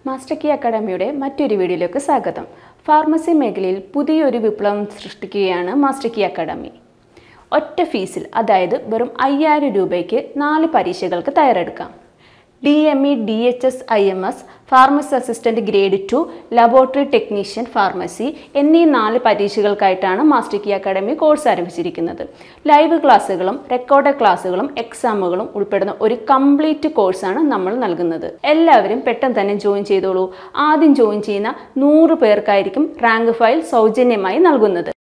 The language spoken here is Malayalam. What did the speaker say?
മാസ്റ്റർ കി അക്കാഡമിയുടെ മറ്റൊരു വീഡിയോയിലേക്ക് സ്വാഗതം ഫാർമസി മേഖലയിൽ പുതിയൊരു വിപ്ലവം സൃഷ്ടിക്കുകയാണ് മാസ്റ്റർ കി അക്കാഡമി ഒറ്റ ഫീസിൽ അതായത് വെറും അയ്യായിരം രൂപയ്ക്ക് നാല് പരീക്ഷകൾക്ക് തയ്യാറെടുക്കാം D M E D H S I M S pharmacy assistant grade two laboratory technician pharmacy എന്നീ നാല് പരീക്ഷകൾക്കായിട്ടാണ് മാസ്റ്റർ കി അക്കാഡമി കോഴ്സ് ആരംഭിച്ചിരിക്കുന്നത് ലൈവ് ക്ലാസ്സുകളും റെക്കോർഡ് ക്ലാസ്സുകളും എക്സാമുകളും ഉൾപ്പെടുന്ന ഒരു കംപ്ലീറ്റ് കോഴ്സാണ് നമ്മൾ നൽകുന്നത് എല്ലാവരും പെട്ടെന്ന് തന്നെ ജോയിൻ ചെയ്തോളൂ ആദ്യം ജോയിൻ ചെയ്യുന്ന നൂറ് പേർക്കായിരിക്കും റാങ്ക് ഫയൽ സൗജന്യമായി നൽകുന്നത്